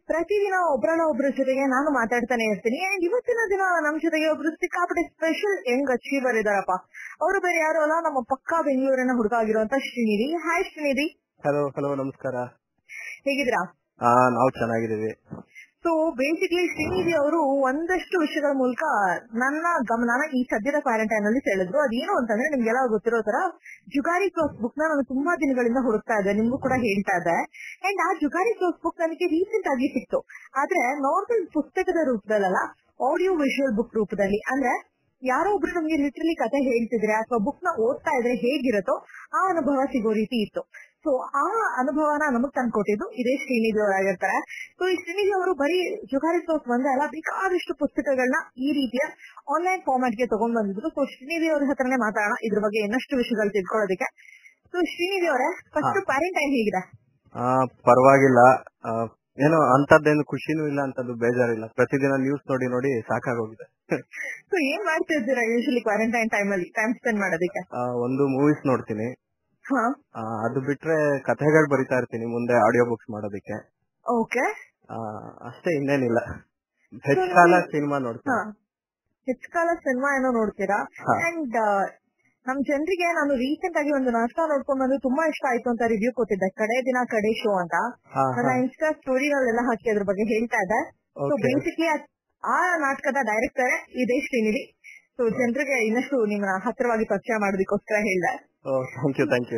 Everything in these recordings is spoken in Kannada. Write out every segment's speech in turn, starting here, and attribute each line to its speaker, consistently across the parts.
Speaker 1: ಪ್ರತಿದಿನ ಒಬ್ಬರನ್ನ ಒಬ್ಬರ ಜೊತೆಗೆ ನಾನು ಮಾತಾಡ್ತಾನೆ ಇರ್ತೀನಿ ಅಂಡ್ ಇವತ್ತಿನ ದಿನ ನಮ್ ಜೊತೆಗೆ ಒಬ್ರು ಸಿಕ್ಕಾಪಟ್ಟೆ ಸ್ಪೆಷಲ್ ಯಂಗ್ ಅಚೀವರ್ ಇದಾರಪ್ಪ ಅವರು ಬೇರೆ ಯಾರು ಅಲ್ಲ ನಮ್ಮ ಪಕ್ಕಾ ಬೆಂಗಳೂರಿನ ಹುಡುಗ ಆಗಿರುವಂತ Srinidhi hi Srinidhi
Speaker 2: hello hello ನಮಸ್ಕಾರ
Speaker 1: ಹೇಗಿದ್ದೀರಾ
Speaker 2: ಆ ನಾವು ಚೆನ್ನಾಗಿದ್ದೀವಿ
Speaker 1: ಸೊ ಬೇಸಿಕ್ಲಿ ಶ್ರೀನಿಧಿ ಅವರು ಒಂದಷ್ಟು ವಿಷಯಗಳ ಮೂಲಕ ನನ್ನ ಗಮನನ ಈ ಸದ್ಯದ ಕ್ವಾರಂಟೈನ್ ಅಲ್ಲಿ ಸೆಳೆದ್ರು ಅದೇನು ಅಂತಂದ್ರೆ ನಿಮ್ಗೆಲ್ಲ ಗೊತ್ತಿರೋ ತರ ಜುಗಾರಿ ಕ್ಲಾಸ್ ಬುಕ್ ನ ನಾನು ತುಂಬಾ ದಿನಗಳಿಂದ ಹುಡುಕ್ತಾ ಇದ್ದೆ ನಿಮ್ಗೂ ಕೂಡ ಹೇಳ್ತಾ ಇದ್ದೆ ಅಂಡ್ ಆ ಜುಗಾರಿ ಕ್ಲಾಸ್ ಬುಕ್ ನನಗೆ ರೀಸೆಂಟ್ ಆಗಿ ಸಿಕ್ತು ಆದ್ರೆ ನಾರ್ಮಲ್ ಪುಸ್ತಕದ ರೂಪದಲ್ಲ ಆಡಿಯೋ ವಿಜುವಲ್ ಬುಕ್ ರೂಪದಲ್ಲಿ ಅಂದ್ರೆ ಯಾರೋ ಒಬ್ರು ನಮ್ಗೆ ಲಿಟ್ರಲಿ ಕತೆ ಹೇಳ್ತಿದ್ರೆ ಅಥವಾ ಬುಕ್ ನ ಓದ್ತಾ ಇದ್ರೆ ಹೇಗಿರುತ್ತೋ ಆ ಅನುಭವ ಸಿಗೋ ರೀತಿ ಇತ್ತು ಸೊ ಆ ಅನುಭವನ ನಮಗ್ ತಂದ್ಕೊಟ್ಟಿದ್ದು ಇದೇ ಶ್ರೀನಿಧಿ ಅವರಾಗಿರ್ತಾರೆ ಸೊ ಈ ಶ್ರೀನಿಧಿ ಅವರು ಬರೀ ಜುಗಾರಿ ಕ್ಲಾಸ್ ಒಂದೇ ಅಲ್ಲ ಬೇಕಾದಷ್ಟು ಪುಸ್ತಕಗಳನ್ನ ಈ ರೀತಿಯ ಆನ್ಲೈನ್ ಫಾರ್ಮ್ಯಾಟ್ ಗೆ ತಗೊಂಡ್ ಬಂದಿದ್ರು ಸೊ ಶ್ರೀನಿಧಿ ಅವ್ರ ಹತ್ರನೇ ಮಾತಾಡೋಣ ಇದ್ರ ಬಗ್ಗೆ ಇನ್ನಷ್ಟು ವಿಷಯಗಳು ತಿಳ್ಕೊಳ್ಳೋದಕ್ಕೆ ಸೊ ಶ್ರೀನಿಧಿ ಅವರೇ ಫಸ್ಟ್ ಪ್ಯಾರೆಂಟೈನ್ ಹೇಗಿದೆ
Speaker 2: ಆ ಪರವಾಗಿಲ್ಲ ಆ, ಏನೋ ಅಂತದ್ದೇನು ಖುಷಿನೂ ಇಲ್ಲ ಅಂತದ್ದು ಬೇಜಾರಿಲ್ಲ ಪ್ರತಿದಿನ ನ್ಯೂಸ್ ನೋಡಿ ನೋಡಿ ಸಾಕಾಗೋಗಿದೆ
Speaker 1: ಸೊ ಏನ್ ಮಾಡ್ತಾ ಇದ್ದೀರಾ ಯೂಶಲಿ ಕ್ವಾರಂಟೈನ್ ಟೈಮ್ ಅಲ್ಲಿ ಟೈಮ್ ಸ್ಪೆಂಡ್ ಮಾಡೋದಕ್ಕೆ
Speaker 2: ಆ, ಒಂದು ಮೂವೀಸ್ ನೋಡ್ತೀನಿ
Speaker 1: ಹಾ
Speaker 2: ಆ, ಅದು ಬಿಟ್ರೆ ಕಥೆಗಳು ಬರಿತಾ ಇರ್ತೀನಿ ಮುಂದೆ ಆಡಿಯೋ ಬುಕ್ಸ್ ಮಾಡೋದಕ್ಕೆ
Speaker 1: ಓಕೆ
Speaker 2: ಆ, ಅಷ್ಟೇ ಇನ್ನೇನಿಲ್ಲ ಹೆಚ್ಚು ಕಾಲ ಸಿನಿಮಾ
Speaker 1: ಹಾ
Speaker 2: ನೋಡ್ತೀನಿ
Speaker 1: ಹೆಚ್ಚು ಕಾಲ ಸಿನಿಮಾ ಏನೋ ನೋಡ್ತೀರಾ
Speaker 2: ಹಾ.
Speaker 1: ಅಂಡ್ ನಮ್ ಜನರಿಗೆ ನಾನು ರೀಸೆಂಟ್ ಆಗಿ ಒಂದು ನಾಟಕ ನೋಡ್ಕೊಂಡ್ ಬಂದು ತುಂಬಾ ಇಷ್ಟ ಆಯ್ತು ಅಂತ ರಿವ್ಯೂ ಕೊಟ್ಟಿದ್ದೆ ಕಡೆ ದಿನ ಕಡೆ ಶೋ ಅಂತ
Speaker 2: ಹಾ
Speaker 1: ನನ್ನ ಇನ್ಸ್ಟಾ ಸ್ಟೋರಿಗಳೆಲ್ಲ ಹಾಕಿ ಅದ್ರ ಬಗ್ಗೆ ಹೇಳ್ತಾ ಇದ್ದೆ ಸೊ
Speaker 2: ಓಕೆ
Speaker 1: ಬೇಸಿಕ್ಲಿ ಆ ನಾಟಕದ ಡೈರೆಕ್ಟರ್ ಇದೇ ಶ್ರೀನಿಧಿ ಸೊ ಜನರಿಗೆ ಇನ್ನಷ್ಟು ನಿಮ್ಮನ್ನ ಹತ್ತಿರವಾಗಿ ಪರಿಚಯ ಮಾಡೋದಕ್ಕೋಸ್ಕರ ಹೇಳ್ದೆ
Speaker 2: thank you thank you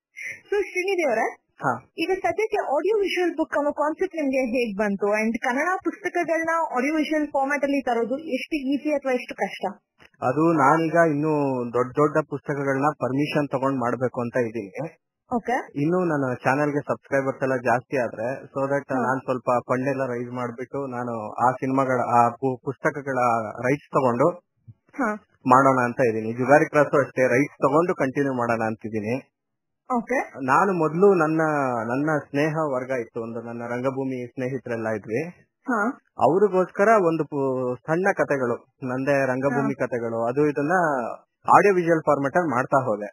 Speaker 1: so Srinidhi ಅವರೇ
Speaker 2: ಹಾ
Speaker 1: ಈಗ ಸದ್ಯಕ್ಕೆ ಆಡಿಯೋ ವಿಜುವಲ್ ಬುಕ್ ಅನ್ನೋ ಕಾನ್ಸೆಪ್ಟ್ ನಿಮ್ಗೆ ಹೇಗ್ ಬಂತು ಅಂಡ್ ಕನ್ನಡ ಪುಸ್ತಕಗಳನ್ನ ಆಡಿಯೋ ವಿಜುವಲ್ ಫಾರ್ಮ್ಯಾಟ್ ಅಲ್ಲಿ ತರೋದು ಎಷ್ಟು ಈಸಿ ಅಥವಾ ಎಷ್ಟು ಕಷ್ಟ
Speaker 2: ಅದು ನಾನೀಗ ಇನ್ನು ದೊಡ್ಡ ದೊಡ್ಡ ಪುಸ್ತಕಗಳನ್ನ ಪರ್ಮಿಷನ್ ತಗೊಂಡ್ ಮಾಡ್ಬೇಕು ಅಂತ ಇದ್ದೀನಿ
Speaker 1: ಓಕೆ
Speaker 2: ಇನ್ನು ನನ್ನ ಚಾನೆಲ್ ಗೆ ಸಬ್ಸ್ಕ್ರೈಬರ್ಸ್ ಎಲ್ಲ ಜಾಸ್ತಿ ಆದ್ರೆ ಸೊ ದಟ್
Speaker 1: ಹಾ.
Speaker 2: ನಾನ್ ಸ್ವಲ್ಪ ಫಂಡ್ ಎಲ್ಲ ರೈಸ್ ಮಾಡ್ಬಿಟ್ಟು ನಾನು ಆ ಸಿನಿಮಾಗಳ ಆ ಪು- ಪುಸ್ತಕಗಳ ರೈಟ್ಸ್ ತಗೊಂಡು
Speaker 1: ಹಾ
Speaker 2: ಮಾಡೋಣ ಅಂತ ಇದೀನಿ ಜುಗಾರಿ ಕ್ರಾಸು ಅಷ್ಟೇ ರೈಟ್ಸ್ ತಗೊಂಡು ಕಂಟಿನ್ಯೂ ಮಾಡೋಣ ಅಂತಿದ್ದೀನಿ
Speaker 1: ಓಕೆ
Speaker 2: ನಾನು ಮೊದಲು ನನ್ನ ನನ್ನ ಸ್ನೇಹ ವರ್ಗ ಇತ್ತು ಒಂದು ನನ್ನ ರಂಗಭೂಮಿ ಸ್ನೇಹಿತರೆಲ್ಲ ಇದ್ವಿ
Speaker 1: ಹಾ
Speaker 2: ಅವ್ರಿಗೋಸ್ಕರ ಒಂದು ಪು- ಸಣ್ಣ ಕತೆಗಳು ನಂದೇ ರಂಗಭೂಮಿ ಕತೆಗಳು ಅದು ಇದನ್ನ ಆಡಿಯೋ ವಿಜುವಲ್ ಫಾರ್ಮೆಟ್ ಅಲ್ಲಿ ಮಾಡ್ತಾ ಹೋದೆ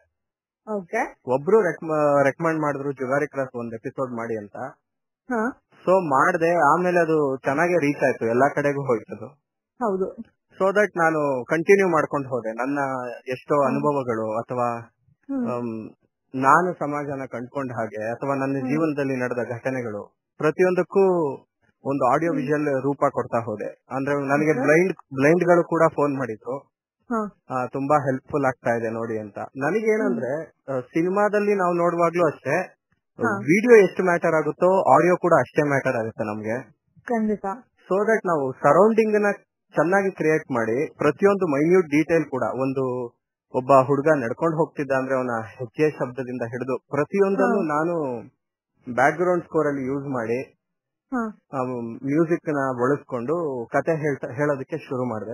Speaker 1: ಓಕೆ
Speaker 2: ಒಬ್ರು ರೆಕಮೆಂಡ್ ಮಾಡಿದ್ರು ಜುಗಾರಿ ಕ್ಲಾಸ್ ಒಂದ್ ಎಪಿಸೋಡ್ ಮಾಡಿ ಅಂತ
Speaker 1: ಹಾ
Speaker 2: ಸೊ ಮಾಡ್ದೆ ಆಮೇಲೆ ಅದು ಚೆನ್ನಾಗಿ ರೀಚ್ ಆಯ್ತು ಎಲ್ಲಾ ಕಡೆಗೂ ಹೋಯ್ತದು
Speaker 1: ಹೌದು
Speaker 2: ಸೊ ದಟ್ ನಾನು ಕಂಟಿನ್ಯೂ ಮಾಡ್ಕೊಂಡು ಹೋದೆ ನನ್ನ ಎಷ್ಟೋ ಅನುಭವಗಳು ಅಥವಾ
Speaker 1: ಹ್ಮ್.
Speaker 2: ಆಮ್, ನಾನು ಸಮಾಜನ ಕಂಡ್ಕೊಂಡ ಹಾಗೆ ಅಥವಾ ನನ್ನ
Speaker 1: ಹ್ಮ್.
Speaker 2: ಜೀವನದಲ್ಲಿ ನಡೆದ ಘಟನೆಗಳು ಪ್ರತಿಯೊಂದಕ್ಕೂ ಒಂದು ಆಡಿಯೋ ವಿಜುವಲ್ ರೂಪ ಕೊಡ್ತಾ ಹೋದೆ ಅಂದ್ರೆ ನನಗೆ
Speaker 1: Okay.
Speaker 2: ಬ್ಲೈಂಡ್ ಬ್ಲೈಂಡ್ ಗಳು ಕೂಡ ಫೋನ್ ಮಾಡಿದ್ರು
Speaker 1: ಹಾ
Speaker 2: ಆ, ತುಂಬಾ ಹೆಲ್ಪ್ಫುಲ್ ಆಗ್ತಾ ಇದೆ ನೋಡಿ ಅಂತ ನನಗೇನಂದ್ರೆ ಸಿನಿಮಾದಲ್ಲಿ ನಾವು ನೋಡುವಾಗ್ಲೂ ಅಷ್ಟೇ
Speaker 1: ಹಾ.
Speaker 2: ವಿಡಿಯೋ ಎಷ್ಟು ಮ್ಯಾಟರ್ ಆಗುತ್ತೋ ಆಡಿಯೋ ಕೂಡ ಅಷ್ಟೇ ಮ್ಯಾಟರ್ ಆಗುತ್ತೆ ನಮ್ಗೆ
Speaker 1: ಖಂಡಿತ
Speaker 2: ಸೊ ದಟ್ ನಾವು ಸರೌಂಡಿಂಗ್ ನ ಚೆನ್ನಾಗಿ ಕ್ರಿಯೇಟ್ ಮಾಡಿ ಪ್ರತಿಯೊಂದು ಮೈನ್ಯೂಟ್ ಡೀಟೇಲ್ ಕೂಡ ಒಂದು ಒಬ್ಬ ಹುಡುಗ ನಡ್ಕೊಂಡು ಹೋಗ್ತಿದ್ದ ಅಂದ್ರೆ ಅವನ ಹೆಜ್ಜೆ ಶಬ್ದದಿಂದ ಹಿಡಿದು ಪ್ರತಿಯೊಂದನ್ನು
Speaker 1: ಹಾ.
Speaker 2: ನಾನು ಬ್ಯಾಕ್ ಗ್ರೌಂಡ್ ಸ್ಕೋರ್ ಅಲ್ಲಿ ಯೂಸ್ ಮಾಡಿ
Speaker 1: ಹಾ
Speaker 2: ಮ್ಯೂಸಿಕ್ ನ ಬಳಸ್ಕೊಂಡು ಕತೆ ಹೇಳ್ತಾ ಹೇಳೋದಕ್ಕೆ ಶುರು ಮಾಡಿದೆ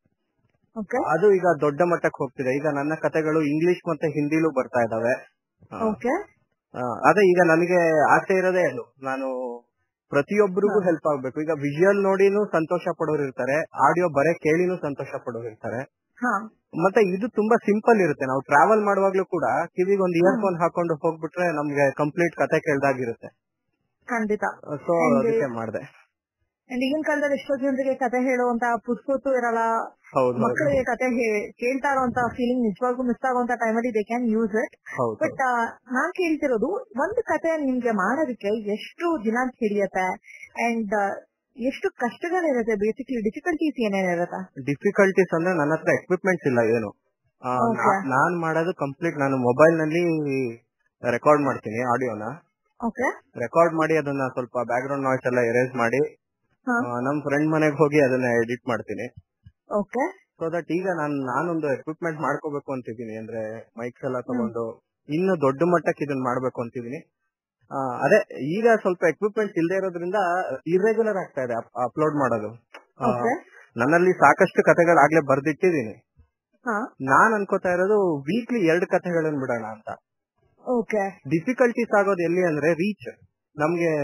Speaker 1: ಓಕೆ
Speaker 2: ಅದು ಈಗ ದೊಡ್ಡ ಮಟ್ಟಕ್ಕೆ ಹೋಗ್ತಿದೆ ಈಗ ನನ್ನ ಕತೆಗಳು ಇಂಗ್ಲಿಷ್ ಮತ್ತೆ ಹಿಂದಿಲೂ ಬರ್ತಾ ಇದಾವೆ ಆ,
Speaker 1: ಓಕೆ
Speaker 2: ಆ, ಅದೇ ಈಗ ನನಗೆ ಆಸೆ ಇರೋದೇ ಅದು ನಾನು ಪ್ರತಿಯೊಬ್ಬರಿಗೂ
Speaker 1: ಹಾ.
Speaker 2: ಹೆಲ್ಪ್ ಆಗ್ಬೇಕು ಈಗ ವಿಜುವಲ್ ನೋಡಿನೂ ಸಂತೋಷ ಪಡೋರು ಇರ್ತಾರೆ ಆಡಿಯೋ ಬರೇ ಕೇಳಿನೂ ಸಂತೋಷ ಪಡೋರು ಇರ್ತಾರೆ
Speaker 1: ಹಾ
Speaker 2: ಮತ್ತೆ ಇದು ತುಂಬಾ ಸಿಂಪಲ್ ಇರುತ್ತೆ ನಾವು ಟ್ರಾವೆಲ್ ಮಾಡುವಾಗ್ಲೂ ಕೂಡ ಕಿವಿಗೆ ಒಂದು ಇಯರ್ಫೋನ್ ಹಾಕೊಂಡು ಹೋಗ್ಬಿಟ್ರೆ ನಮ್ಗೆ ಕಂಪ್ಲೀಟ್ ಕತೆ ಕೇಳ್ದಾಗಿರುತ್ತೆ
Speaker 1: ಖಂಡಿತ
Speaker 2: ಸೊ
Speaker 1: And-
Speaker 2: ಅದಕ್ಕೆ ಮಾಡಿದೆ
Speaker 1: ಅಂಡ್ ಈಗಿನ ಕಾಲದಲ್ಲಿ ಎಷ್ಟೋ ಜನರಿಗೆ ಕತೆ ಹೇಳುವಂತ ಪುಸ್ತಕತ್ತು ಇರಲ್ಲ
Speaker 2: ಹೌದು ಹೌದು
Speaker 1: ಮಕ್ಕಳಿಗೆ ಕತೆ ಹೇ- ಕೇಳ್ತಾ ಇರುವಂತ ಫೀಲಿಂಗ್ ನಿಜವಾಗ್ಲೂ ಮಿಸ್ ಆಗುವಂತ ಟೈಮಲ್ಲಿ ದೇ ಕ್ಯಾನ್ ಯೂಸ್ ಇಟ್
Speaker 2: ಹೌದು
Speaker 1: ಬಟ್ ನಾನ್ ಕೇಳ್ತಿರೋದು ಒಂದು ಕತೆ ನಿಮ್ಗೆ ಮಾಡೋದಕ್ಕೆ ಎಷ್ಟು ದಿನ ಹಿಡಿಯತ್ತೆ ಅಂಡ್ ಎಷ್ಟು ಕಷ್ಟಗಳಿರುತ್ತೆ ಬೇಸಿಕ್ಲಿ ಡಿಫಿಕಲ್ಟೀಸ್ ಏನೇನಿರುತ್ತೆ
Speaker 2: ಡಿಫಿಕಲ್ಟೀಸ್ ಅಂದ್ರೆ ನನ್ನ ಹತ್ರ ಎಕ್ವಿಪ್ಮೆಂಟ್ಸ್ ಇಲ್ಲ ಏನು ಆ,
Speaker 1: Okay.
Speaker 2: ನಾ- ನಾನ್ ಮಾಡೋದು ಕಂಪ್ಲೀಟ್ ನಾನು ಮೊಬೈಲ್ ನಲ್ಲಿ ರೆಕಾರ್ಡ್ ಮಾಡ್ತೀನಿ ಆಡಿಯೋನ
Speaker 1: ಓಕೆ
Speaker 2: ರೆಕಾರ್ಡ್ ಮಾಡಿ ಅದನ್ನ ಸ್ವಲ್ಪ ಬ್ಯಾಕ್ ಗ್ರೌಂಡ್ ನಾಯ್ಸ್ ಎಲ್ಲ ಎರೇಸ್ ಮಾಡಿ
Speaker 1: ಹಾ
Speaker 2: ಆ, ನಮ್ ಫ್ರೆಂಡ್ ಮನೆಗೆ ಹೋಗಿ ಅದನ್ನ ಎಡಿಟ್ ಮಾಡ್ತೀನಿ
Speaker 1: ಓಕೆ
Speaker 2: ಸೊ ದಟ್ ಈಗ ನಾನು ನಾನೊಂದು ಎಕ್ವಿಪ್ಮೆಂಟ್ ಮಾಡ್ಕೋಬೇಕು ಅಂತಿದ್ದೀನಿ ಅಂದ್ರೆ ಮೈಕ್ಸ್ ಎಲ್ಲ ತಗೊಂಡು ಇನ್ನು ದೊಡ್ಡ ಮಟ್ಟಕ್ಕೆ ಇದನ್ನ ಮಾಡ್ಬೇಕು ಅಂತಿದ್ದೀನಿ ಆ, ಅದೇ ಈಗ ಸ್ವಲ್ಪ ಎಕ್ವಿಪ್ಮೆಂಟ್ಸ್ ಇಲ್ಲದೆ ಇರೋದ್ರಿಂದ ಇರ್ರೆಗ್ಯುಲರ್ ಆಗ್ತಾ ಇದೆ ಅಪ್ಲೋಡ್ ಮಾಡೋದು ಆ,
Speaker 1: ಓಕೆ
Speaker 2: ನನ್ನಲ್ಲಿ ಸಾಕಷ್ಟು ಕತೆಗಳಾಗ್ಲೇ ಬರ್ದಿಟ್ಟಿದ್ದೀನಿ
Speaker 1: ಹಾ
Speaker 2: ನಾನ್ ಅನ್ಕೋತಾ ಇರೋದು ವೀಕ್ಲಿ ಎರಡು ಕಥೆಗಳನ್ನ ಬಿಡೋಣ ಅಂತ
Speaker 1: ಓಕೆ
Speaker 2: ಡಿಫಿಕಲ್ಟೀಸ್ ಆಗೋದು ಎಲ್ಲಿ ಅಂದ್ರೆ ರೀಚ್ ನಮ್ಗೆ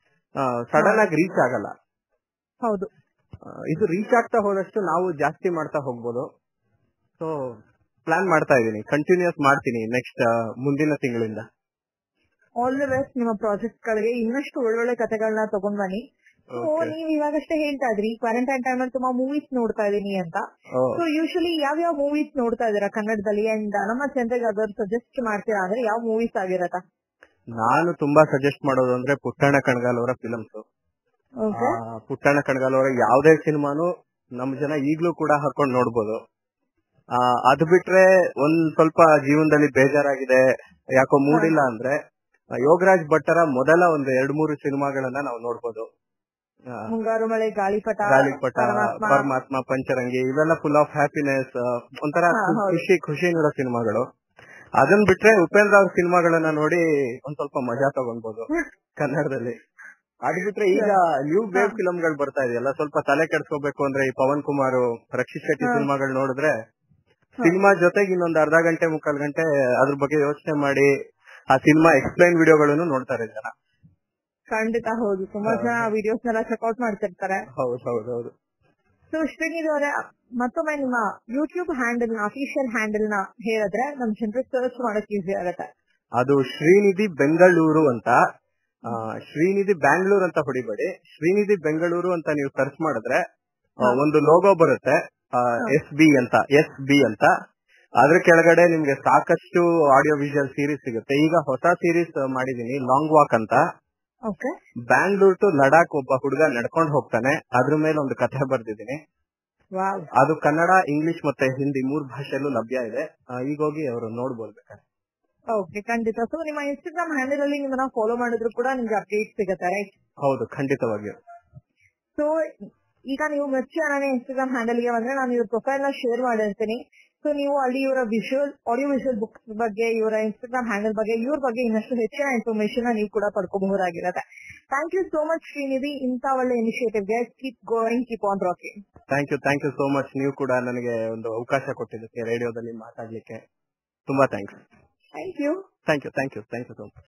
Speaker 2: ಸಡನ್ ಆಗಿ ರೀಚ್ ಆಗಲ್ಲ
Speaker 1: ಹೌದು
Speaker 2: ಆ, ಇದು ರೀಚ್ ಆಗ್ತಾ ಹೋದಷ್ಟು ನಾವು ಜಾಸ್ತಿ ಮಾಡ್ತಾ ಹೋಗ್ಬೋದು ಸೊ ಪ್ಲಾನ್ ಮಾಡ್ತಾ ಇದೀನಿ ಕಂಟಿನ್ಯೂಸ್ ಮಾಡ್ತೀನಿ ನೆಕ್ಸ್ಟ್ ಮುಂದಿನ ತಿಂಗಳಿಂದ
Speaker 1: ಆಲ್ ದಿ ಬೆಸ್ಟ್ ನಿಮ್ಮ ಪ್ರಾಜೆಕ್ಟ್ ಗಳಿಗೆ ಇನ್ನಷ್ಟು ಒಳ್ಳೊಳ್ಳೆ ಕತೆಗಳನ್ನ ತಗೊಂಡ್ ಬನ್ನಿ ಸೊ
Speaker 2: Okay.
Speaker 1: ನೀವ್ ಇವಾಗಷ್ಟೇ ಹೇಳ್ತಾ ಇದ್ರಿ ಕ್ವಾರಂಟೈನ್ ಟೈಮ್ ಅಲ್ಲಿ ತುಂಬಾ ಮೂವೀಸ್ ನೋಡ್ತಾ ಇದೀನಿ ಅಂತ
Speaker 2: ಓ,
Speaker 1: ಸೊ ಯೂಶಲಿ ಯಾವ ಯಾವ ಮೂವೀಸ್ ನೋಡ್ತಾ ಇದೀರಾ ಕನ್ನಡದಲ್ಲಿ ಅಂಡ್ ನಮ್ಮ ಜನರಿಗೆ ಯಾವ್ದಾದ್ರು ಸಜೆಸ್ಟ್ ಮಾಡ್ತೀರಾ ಅಂದ್ರೆ ಯಾವ ಮೂವೀಸ್ ಆಗಿರತ್ತ
Speaker 2: ನಾನು ತುಂಬಾ ಸಜೆಸ್ಟ್ ಮಾಡೋದು ಅಂದ್ರೆ ಪುಟ್ಟಣ್ಣ ಕಣಗಾಲ್ ಅವರ ಫಿಲಮ್ಸ್
Speaker 1: ಓಕೆ
Speaker 2: ಪುಟ್ಟಣ್ಣ ಕಣಗಾಲ್ ಅವರ ಯಾವ್ದೇ ಸಿನಿಮಾನು ನಮ್ ಜನ ಈಗ್ಲೂ ಕೂಡ ಹಾಕೊಂಡ್ ನೋಡ್ಬೋದು ಆ, ಅದ್ ಬಿಟ್ರೆ ಒಂದ್ ಸ್ವಲ್ಪ ಜೀವನದಲ್ಲಿ ಬೇಜಾರಾಗಿದೆ ಯಾಕೋ ಮೂಡಿಲ್ಲ ಅಂದ್ರೆ ಆ, ಯೋಗರಾಜ್ ಭಟ್ಟರ ಮೊದಲ ಒಂದು ಎರಡ್ ಮೂರು ಸಿನಿಮಾಗಳನ್ನ ನಾವು ನೋಡ್ಬೋದು ಆ,
Speaker 1: ಮುಂಗಾರು ಮಳೆ ಗಾಳಿಪಟ
Speaker 2: ಗಾಳಿಪಟ
Speaker 1: ಪರಮಾತ್ಮ.
Speaker 2: ಪರಮಾತ್ಮ ಪಂಚರಂಗಿ ಇವೆಲ್ಲ ಫುಲ್ ಆಫ್ ಹ್ಯಾಪಿನೆಸ್ ಒಂಥರ
Speaker 1: ಹಾ,
Speaker 2: ಖು-
Speaker 1: ಹೌದು.
Speaker 2: ಖುಷಿ ಖುಷಿ ನೀಡೋ ಸಿನಿಮಾಗಳು ಅದನ್ ಬಿಟ್ರೆ ಉಪೇಂದ್ರ ಅವ್ರ ಸಿನಿಮಾಗಳನ್ನ ನೋಡಿ ಒಂದ್ ಸ್ವಲ್ಪ ಮಜಾ ತಗೊಳ್ಬಹುದು ಕನ್ನಡದಲ್ಲಿ ಅದ್ ಬಿಟ್ರೆ ಈಗ ನ್ಯೂ ಬೇವ್ ಫಿಲಮ್ ಗಳು ಬರ್ತಾ ಇದೆಯಲ್ಲ ಸ್ವಲ್ಪ ತಲೆ ಕೆಡ್ಸ್ಕೋಬೇಕು ಅಂದ್ರೆ ಈ ಪವನ್ ಕುಮಾರ್ ರಕ್ಷಿತ್ ಶೆಟ್ಟಿ
Speaker 1: ಹಾ.
Speaker 2: ಸಿನಿಮಾಗಳು ನೋಡಿದ್ರೆ
Speaker 1: ಹಾ.
Speaker 2: ಸಿನಿಮಾ ಜೊತೆಗೆ ಇನ್ನೊಂದ್ ಅರ್ಧ ಗಂಟೆ ಮುಕ್ಕಾಲ್ ಗಂಟೆ ಅದ್ರ ಬಗ್ಗೆ ಯೋಚನೆ ಮಾಡಿ ಆ ಸಿನಿಮಾ ಎಕ್ಸ್ಪ್ಲೈನ್ ವಿಡಿಯೋಗಳನ್ನು ನೋಡ್ತಾರೆ ಜನ
Speaker 1: ಖಂಡಿತ ಹೌದು ತುಂಬಾ ಜನ ವಿಡಿಯೋಸ್ ನೆಲ್ಲ ಚೆಕ್ಔಟ್ ಮಾಡ್ತಿರ್ತಾರೆ
Speaker 2: ಹೌದು ಹೌದು ಹೌದು
Speaker 1: ಸೊ ಶ್ರೀನಿಧಿ ಅವರೇ ಮತ್ತೊಮ್ಮೆ ನಿಮ್ಮ ಯೂಟ್ಯೂಬ್ ಹ್ಯಾಂಡಲ್ ನ ಅಫಿಷಿಯಲ್ ಹ್ಯಾಂಡಲ್ ನ ಹೇಳಿದ್ರೆ ನಮ್ ಜನರಿಗೆ ಸರ್ಚ್ ಮಾಡಕ್ ಈಸಿ ಆಗುತ್ತೆ
Speaker 2: ಅದು ಶ್ರೀನಿಧಿ ಬೆಂಗಳೂರು ಅಂತ ಆ, ಶ್ರೀನಿಧಿ ಬ್ಯಾಂಗ್ಳೂರ್ ಅಂತ ಹೊಡಿಬೇಡಿ ಶ್ರೀನಿಧಿ ಬೆಂಗಳೂರು ಅಂತ ನೀವು ಸರ್ಚ್ ಮಾಡಿದ್ರೆ ಆ, ಒಂದು ಲೋಗೋ ಬರುತ್ತೆ ಎಸ್ ಬಿ ಅಂತ ಎಸ್ ಬಿ ಅಂತ ಅದ್ರ ಕೆಳಗಡೆ ನಿಮ್ಗೆ ಸಾಕಷ್ಟು ಆಡಿಯೋ ವಿಜುವಲ್ ಸೀರೀಸ್ ಸಿಗುತ್ತೆ ಈಗ ಹೊಸ ಸೀರೀಸ್ ಮಾಡಿದೀನಿ ಲಾಂಗ್ ವಾಕ್ ಅಂತ
Speaker 1: ಓಕೆ
Speaker 2: ಬ್ಯಾಂಗ್ಳೂರ್ ಟು ಲಡಾಖ್ ಒಬ್ಬ ಹುಡುಗ ನಡ್ಕೊಂಡು ಹೋಗ್ತಾನೆ ಅದ್ರ ಮೇಲೆ ಒಂದು ಕಥೆ ಬರ್ದಿದ್ದೀನಿ
Speaker 1: ವಾವ್
Speaker 2: ಅದು ಕನ್ನಡ ಇಂಗ್ಲಿಷ್ ಮತ್ತೆ ಹಿಂದಿ ಮೂರ್ ಭಾಷೆಯಲ್ಲೂ ಲಭ್ಯ ಇದೆ ಆ, ಈಗ ಹೋಗಿ ಅವರು ನೋಡ್ಬೋದು ಬೇಕಾದ್ರೆ
Speaker 1: ಓಕೆ ಖಂಡಿತ ಸೊ ನಿಮ್ಮ ಇನ್ಸ್ಟಾಗ್ರಾಮ್ ಹ್ಯಾಂಡಲ್ ಅಲ್ಲಿ ನಿಮ್ಮನ್ನ ಫಾಲೋ ಮಾಡಿದ್ರು ಕೂಡ ನಿಮ್ಗೆ ಅಪ್ಡೇಟ್ ಸಿಗುತ್ತೆ ರೈಟ್
Speaker 2: ಹೌದು ಖಂಡಿತವಾಗಿಯೂ
Speaker 1: ಸೊ ಈಗ ನೀವು ಮಿರ್ಚಿ ಅನ್ನೋ ಇನ್ಸ್ಟಾಗ್ರಾಮ್ ಹ್ಯಾಂಡಲ್ ಗೆ ಬಂದ್ರೆ ನಾನು ಇವ್ರ ಪ್ರೊಫೈಲ್ ನ ಶೇರ್ ಮಾಡಿರ್ತೀನಿ ಸೊ ನೀವು ಅಲ್ಲಿ ಇವರ ವಿಜುವಲ್ ಆಡಿಯೋ ವಿಜುವಲ್ ಬುಕ್ಸ್ ಬಗ್ಗೆ ಇವರ ಇನ್ಸ್ಟಾಗ್ರಾಮ್ ಹ್ಯಾಂಡಲ್ ಬಗ್ಗೆ ಇವ್ರ ಬಗ್ಗೆ ಇನ್ನಷ್ಟು ಹೆಚ್ಚಿನ ಇನ್ಫಾರ್ಮೇಶನ್ ನೀವು ಕೂಡ ಪಡ್ಕೋಬಹುದಾಗಿರುತ್ತೆ thank you so much Srinidhi ಇಂತ ಒಳ್ಳೆ ಇನಿಷಿಯೇಟಿವ್ ಗೆ keep going keep on rocking
Speaker 2: thank you thank you so much ನೀವು ಕೂಡ ನನಗೆ ಒಂದು ಅವಕಾಶ ಕೊಟ್ಟಿದ್ದಕ್ಕೆ ರೇಡಿಯೋದಲ್ಲಿ ಮಾತಾಡ್ಲಿಕ್ಕೆ ತುಂಬಾ thanks
Speaker 1: thank you
Speaker 2: thank you thank you thank you so much